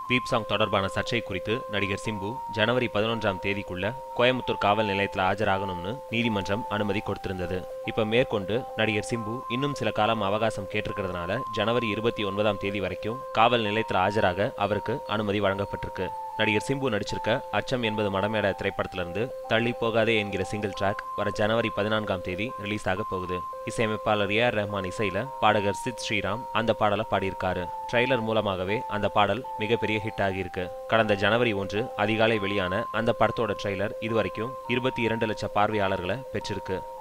beep song தொடர்பான சர்ச்சை குறித்து நடிகர் சிம்பு ஜனவரி பதினொன்றாம் தேதிக்குள்ள கோயம்புத்தூர் காவல் நிலையத்தில் ஆஜராகணும்னு நீதிமன்றம் அனுமதி கொடுத்திருந்தது இப்ப மேற்கொண்டு நடிகர் சிம்பு இன்னும் சில காலம் அவகாசம் கேட்டிருக்கிறதுனால ஜனவரி இருபத்தி ஒன்பதாம் தேதி வரைக்கும் காவல் நிலையத்தில் ஆஜராக அவருக்கு அனுமதி வழங்கப்பட்டிருக்கு நடிகர் சிம்பு நடிச்சிருக்க அச்சம் என்பது மடமேட திரைப்படத்திலிருந்து தள்ளி போகாதே என்கிற சிங்கிள் ட்ராக் வர ஜனவரி பதினான்காம் தேதி ரிலீஸ் ஆக போகுது இசையமைப்பாளர் ஏ ஆர் ரஹ்மான் இசையில பாடகர் சித் ஸ்ரீராம் அந்த பாடலை பாடியிருக்காரு ட்ரெய்லர் மூலமாகவே அந்த பாடல் மிகப்பெரிய ஹிட் ஆகியிருக்கு கடந்த ஜனவரி ஒன்று அதிகாலை வெளியான அந்த படத்தோட ட்ரெய்லர் இதுவரைக்கும் இருபத்தி இரண்டு லட்சம் பார்வையாளர்களை பெற்றிருக்கு